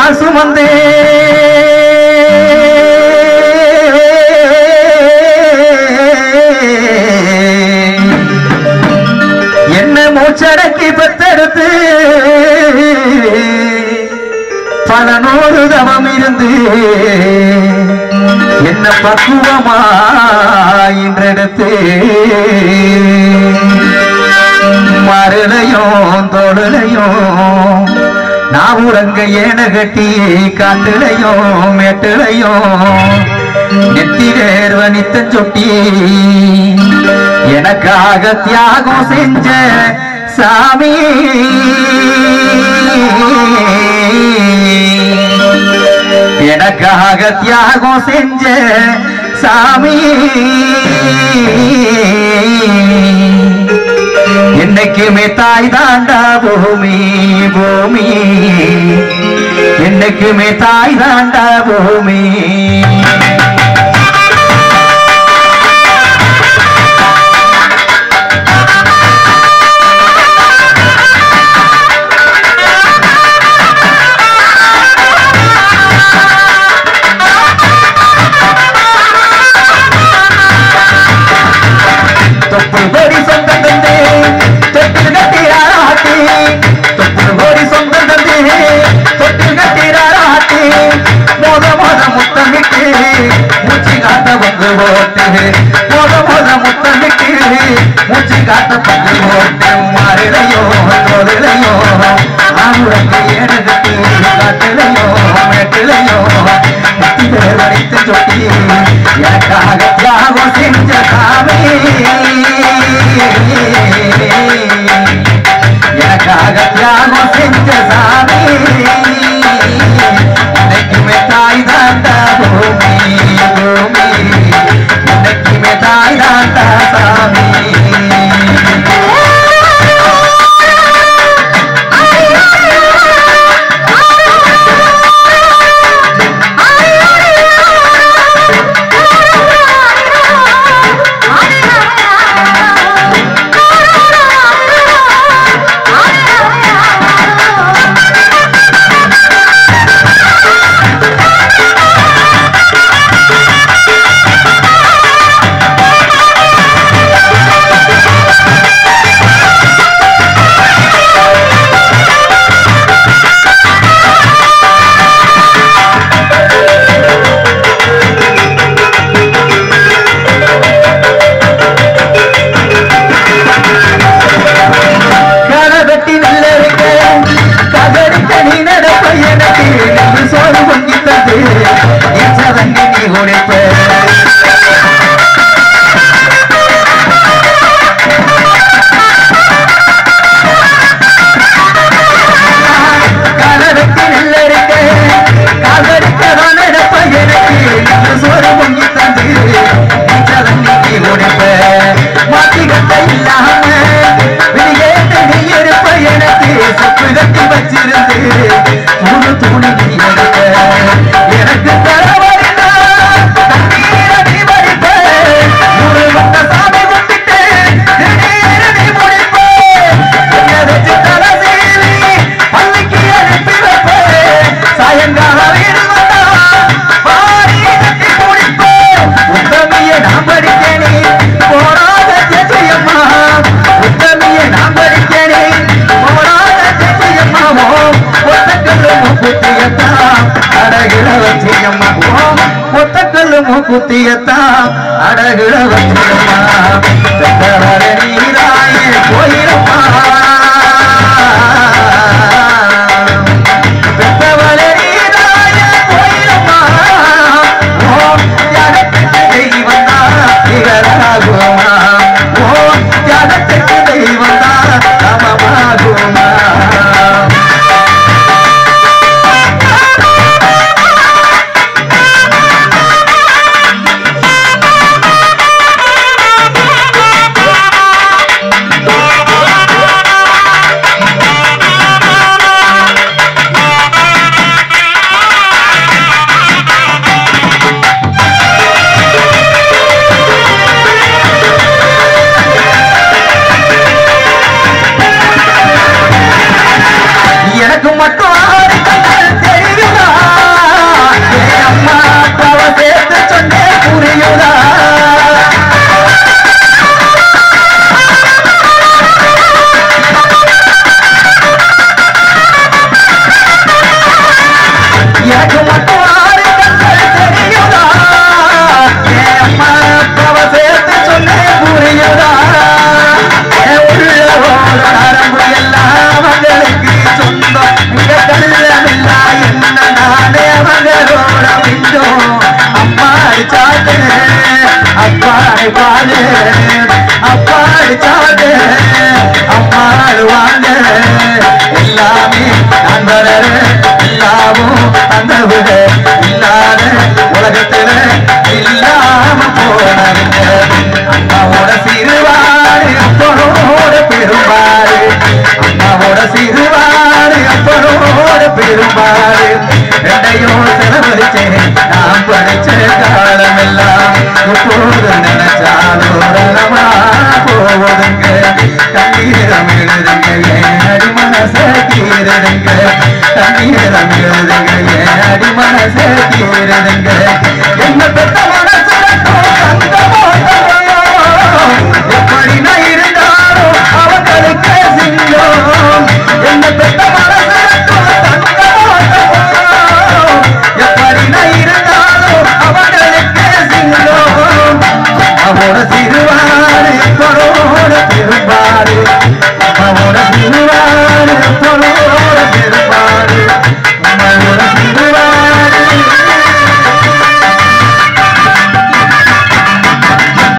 நான் சுமந்தே என்ன மூச்சடக்கி பெத்தெடுத்து பல நூறு தவம் இருந்து என்ன பக்குவமா இன்றெடுத்து மருளையும் தோளுலையும் நான் உறங்க ஏன கட்டி காட்டுலையும் மேட்டுலையும் நெத்தி வேர்வ நித்தம் சொட்டி எனக்காக தியாகம் செஞ்ச சாமி எனக்காக தியாகம் செஞ்ச சாமி என்னைக்குமே தாய் தாண்டா பூமி பூமி என்னைக்குமே தாய் தாண்டா பூமி தொப்புள் கோடி சொந்தம் தந்து தொட்டில் கட்டிராட்டி தொப்புள் கோடி சொந்தம் தந்து தொட்டில் கட்டிராட்டி மோத மோத முத்தமிட்டு மூச்சு காட்ட பங்கு போட்டு மோத மோத முத்தமிட்டு மூச்சு காட்ட பங்கு போட்டு மாறிலையோ தோதிலையோ ஆணுடக்கு ஏனகட்டி காட்டிலையோ மேட்டிலையோ வடித்து சொட்டி எனக்காக தியாகம் செஞ்ச சாமி எனக்காக தியாகம் செஞ்ச சாமி இன்னைக்குமே தாய் தாண்டா பூமி பூமி இன்னைக்குமே தாய் தாண்டா சாமி கரவெட்டி நல்ல இருக்க கதறிக்க நீ நடப்ப எனக்கு நெல்லு சோறு பொங்கி தந்து என் சதங்கி நீ உடைப்ப கரவெட்டி நல்ல இருக்க கதறிக்க நான் நடப்ப எனக்கு நெல்லு சோறு பொங்கி தந்து என் சதங்கி நீ உடைப்ப மாத்தி கட்ட இல்லாம வெளியேட்டு நீ இருப்ப எனக்கு சப்பு கட்டி வச்சிருந்து மூணு துணி நீ எடுப்ப எனக்கு தரவரினா தண்ணீர நீ வடிப்ப மூணு வந்த சாமி கும்பிட்டு திடீர்னு நீ முடிப்ப என்னை வச்சு தலை சீவி பள்ளிக்கு அனுப்பி வைப்ப சாயங்காலம் வீடு வந்தா பாடி கட்டி முடிப்ப உத்தமிய நான் படிக்கணி போராத ஜெயம்மா உத்தமிய நான் படிக்கணி போராத ஜெயம்மாவோ ஒத்தக்கல்லு முக்குத்தியத்தா அடகிட வச்சியம்மா ஓ ஒத்தக்கல்லு முக்குத்தியத்தா அடகிட வச்சியம்மா பெத்தவர நீராயே போயிரம்மா பெத்தவளே நீராயே போயிரம்மா ஓ தியாகத்துக்கு தெய்வம் தான் இவராகுமா ஓ தியாகத்துக்கு தெய்வம் தான் சமமாகுமா ஆ பாரு அப்பாடு சாடு அம்மாடு வாங்க எல்லாமே நான் வர எல்லாமும் அந்த விட இல்லாத உலகத்துல இல்லாம போனதுங்க அம்மாவோட சிறுவாடு அப்பனோட பெரும்பாடு அம்மாவோட சிறுவாடு அப்பனோட பெரும்பாடு ரெண்டையும் செலவழிச்சேன் நான் படிச்ச காலமெல்லாம் எப்போது நினைச்சாலும் ரணமா போவதுங்க கண்ணீரம் எழுதுங்க ஏன் அடி மனச கீரதுங்க கண்ணீரம் எழுதுங்க ஏன் அடி மனச கீரதுங்க